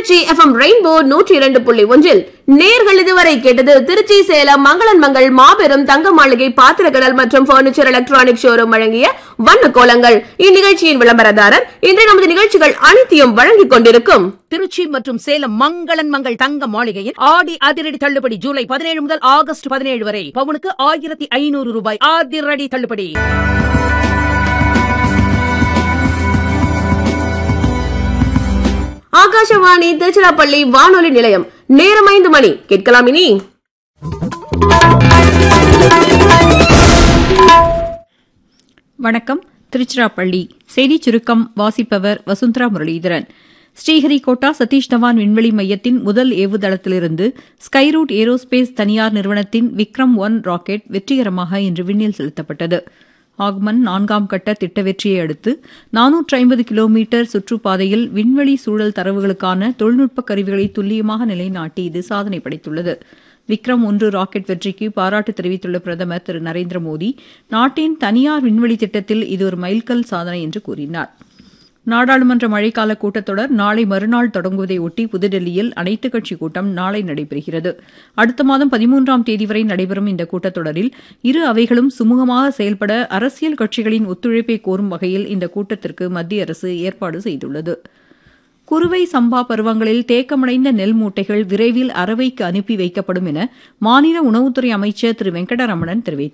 Trichy FM rainbow நூற்றி இரண்டு புள்ளி ஒன்றில் நேர்கள் இதுவரை கேட்டது திருச்சி சேலம் மங்களன் மங்கள் மாபெரும் தங்க மாளிகை பாத்திரக்கடல் மற்றும் பர்னிச்சர் எலக்ட்ரானிக் ஷோரூம் வழங்கிய வண்ண கோலங்கள் இந்நிகழ்ச்சியின் விளம்பரதாரர் இன்று நமது நிகழ்ச்சிகள் அனைத்தையும் வழங்கிக் கொண்டிருக்கும் திருச்சி மற்றும் சேலம் மங்களன் மங்கள் தங்க மாளிகையில் ஆடி அதிரடி தள்ளுபடி ஜூலை பதினேழு முதல் ஆகஸ்ட் பதினேழு வரை பவுனுக்கு ஆயிரத்தி ஐநூறு ரூபாய் அதிரடி தள்ளுபடி ஆகாஷவாணி திருச்சிராப்பள்ளி வானொலி நிலையம் நேரம் ஐந்து மணி கேட்கலாம் இனி வணக்கம் திருச்சிராப்பள்ளி செய்திச் சுருக்கம் வாசிப்பவர் வசுந்தரா முரளிதரன் ஸ்ரீஹரிகோட்டா சதீஷ் தவான் விண்வெளி மையத்தின் முதல் ஏவுதளத்திலிருந்து ஸ்கைரூட் ஏரோஸ்பேஸ் தனியார் நிறுவனத்தின் விக்ரம் ஒன் ராக்கெட் வெற்றிகரமாக இன்று விண்ணில் செலுத்தப்பட்டது ஆக்மன் நான்காம் கட்ட திட்ட வெற்றியை அடுத்து நானூற்று ஐம்பது கிலோமீட்டர் சுற்றுப்பாதையில் விண்வெளி சூழல் தரவுகளுக்கான தொழில்நுட்ப கருவிகளை துல்லியமாக நிலைநாட்டி இது சாதனை படைத்துள்ளது விக்ரம் ஒன்று ராக்கெட் வெற்றிக்கு பாராட்டு தெரிவித்துள்ள பிரதமர் திரு நரேந்திர மோடி நாட்டின் தனியார் விண்வெளி திட்டத்தில் இது ஒரு மைல்கல் சாதனை என்று கூறினார் நாடாளுமன்ற மழைக்கால கூட்டத்தொடர் நாளை மறுநாள் தொடங்குவதை ஒட்டி புதுடெல்லியில் அனைத்துக் கட்சி கூட்டம் நாளை நடைபெறுகிறது அடுத்த மாதம் பதிமூன்றாம் தேதி வரை நடைபெறும் இந்த கூட்டத்தொடரில் இரு அவைகளும் சுமூகமாக செயல்பட அரசியல் கட்சிகளின் ஒத்துழைப்பை கோரும் வகையில் இந்த கூட்டத்திற்கு மத்திய அரசு ஏற்பாடு செய்துள்ளது குறுவை சம்பா பருவங்களில் தேக்கமடைந்த நெல் மூட்டைகள் விரைவில் அரவைக்கு அனுப்பி வைக்கப்படும் என மாநில உணவுத்துறை அமைச்சர் திரு வெங்கடரமணன் தெரிவித்தார்